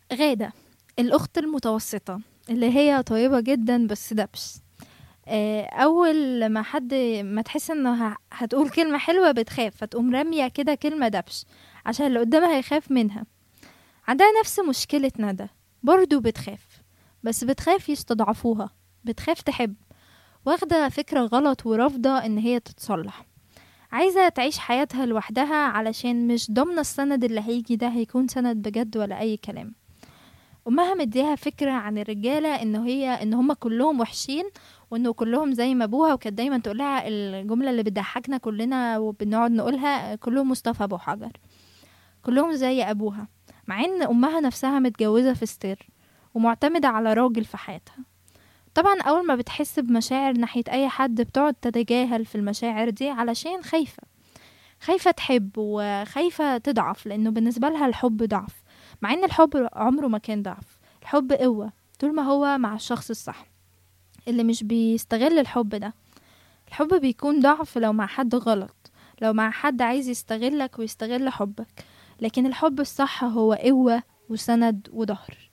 غادة الأخت المتوسطة اللي هي طيبة جدا بس دبش آه، أول ما حد ما تحس إنه ه- هتقول كلمة حلوة بتخاف فتقوم رامية كده كلمة دبش عشان اللي قدامها يخاف منها عندها نفس مشكلة ندى برضو بتخاف بس بتخاف يستضعفوها بتخاف تحب واخدة فكرة غلط ورافضة إن هي تتصلح عايزة تعيش حياتها لوحدها علشان مش ضامنة السند اللي هيجي ده هيكون سند بجد ولا أي كلام أمها مديها فكرة عن الرجالة إن هي إن هما كلهم وحشين وإنه كلهم زي ما أبوها وكانت دايما تقولها الجملة اللي بتضحكنا كلنا وبنقعد نقولها كلهم مصطفى أبو حجر كلهم زي أبوها مع إن أمها نفسها متجوزة في ستير ومعتمدة على راجل في حياتها طبعا أول ما بتحس بمشاعر ناحية أي حد بتقعد تتجاهل في المشاعر دي علشان خايفة خايفة تحب وخايفة تضعف لأنه بالنسبة لها الحب ضعف مع إن الحب عمره ما كان ضعف الحب قوة طول ما هو مع الشخص الصح اللي مش بيستغل الحب ده الحب بيكون ضعف لو مع حد غلط لو مع حد عايز يستغلك ويستغل حبك لكن الحب الصح هو قوة وسند وظهر